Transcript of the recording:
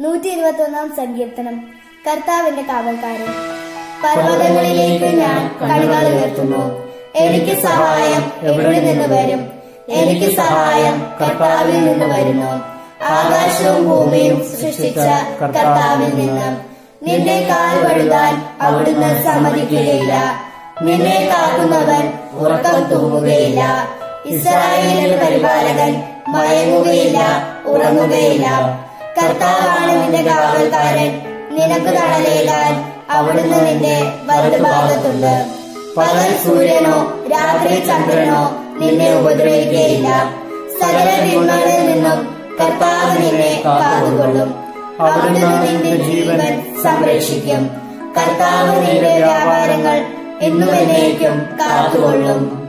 നൂറ്റി ഇരുപത്തി ഒന്നാം സങ്കീർത്തനം കർത്താവിന്റെ കാവൽക്കാരൻ പർവ്വതങ്ങളിലേക്ക് ഞാൻ കണ്ണുകൾ ഉയർത്തുന്നു എനിക്ക് സഹായം എവിടെ നിന്ന് വരും എനിക്ക് സഹായം കർത്താവിൽ നിന്ന് വരുന്നു ആകാശവും ഭൂമിയും സൃഷ്ടിച്ച കർത്താവിൽ നിന്ന് നിന്റെ കാൽ വഴുതാൻ അവിടുന്ന് സമ്മതിക്കുകയില്ല നിന്നെ കാക്കുന്നവൻ ഉറക്കം തൂങ്ങുകയില്ല ഇസ്രായേലിന്റെ പരിപാലകൻ മയങ്ങുകയില്ല ഉറങ്ങുകയില്ല കർത്താവാണ് നിന്റെ കാവൽക്കാരൻ നിനക്ക് തണലേകാൻ അവിടുന്ന് നിന്റെ വലതുഭാഗത്തുണ്ട് പകൽ സൂര്യനോ രാത്രി ചന്ദ്രനോ നിന്നെ ഉപദ്രവിക്കുകയില്ല സകല തിന്മകളിൽ നിന്നും കർത്താവ് നിന്നെ കാത്തുകൊള്ളും അവിടുന്ന് നിന്റെ ജീവൻ സംരക്ഷിക്കും കർത്താവ് നിന്റെ വ്യാപാരങ്ങൾ എന്നും എന്നേക്കും കാത്തുകൊള്ളും